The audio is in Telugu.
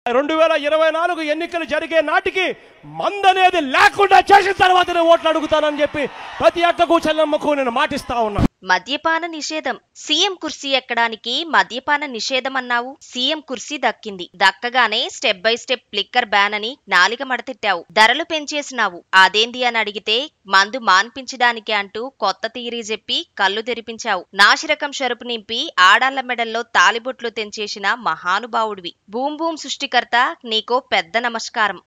రెండు వేల ఇరవై నాలుగు ఎన్నికలు జరిగే నాటికి మందనేది లేకుండా చేసిన తర్వాత నేను ఓట్లు అడుగుతానని చెప్పి ప్రతి అక్కకు చెల్లమ్మకు నేను మాటిస్తా ఉన్నా మద్యపాన నిషేధం సీఎం కుర్సీ ఎక్కడానికి మద్యపాన నిషేధం అన్నావు సీఎం కుర్సీ దక్కింది దక్కగానే step by step liquor ban అని నాలిక మడతెట్టావు ధరలు పెంచేసినావు అదేంది అని అడిగితే మందు మాన్పించడానికి అంటూ కొత్త థియరీ చెప్పి కళ్ళు తెరిపించావు నాసిరకం షరుపు నింపి ఆడాళ్ల మెడల్లో తాలిబొట్లు తెంచేసిన మహానుభావుడివి భూమ్ భూమ్ సృష్టికర్త నీకో పెద్ద నమస్కారం